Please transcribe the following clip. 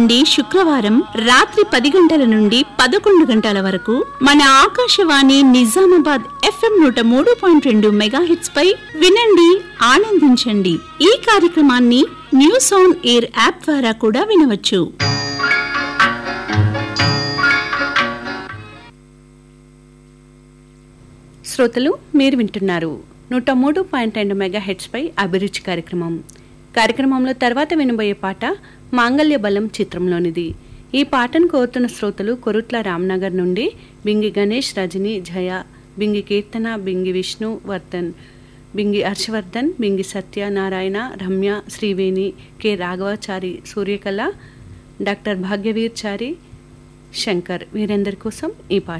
నుండి శుక్రవారం రాత్రి పది గంటల నుండి పదకొండు గంటల వరకు మన ఆకాశవాణి నిజామాబాద్ ఎఫ్ఎం నూట మూడు పాయింట్ రెండు మెగాహెట్స్ పై వినండి ఆనందించండి ఈ కార్యక్రమాన్ని న్యూస్ ఆన్ ఎయిర్ యాప్ ద్వారా కూడా వినవచ్చు శ్రోతలు మీరు వింటున్నారు నూట మూడు పాయింట్ రెండు మెగా పై అభిరుచి కార్యక్రమం కార్యక్రమంలో తర్వాత వినబోయే పాట మాంగళ్య బలం చిత్రంలోనిది ఈ పాటను కోరుతున్న శ్రోతలు కొరుట్ల రామ్నగర్ నుండి బింగి గణేష్ రజని జయ బింగి కీర్తన బింగి విష్ణు వర్ధన్ బింగి హర్షవర్ధన్ బింగి సత్యనారాయణ రమ్య శ్రీవేణి కె రాఘవాచారి సూర్యకళ డాక్టర్ భాగ్యవీర్ చారి శంకర్ వీరందరి కోసం ఈ పాట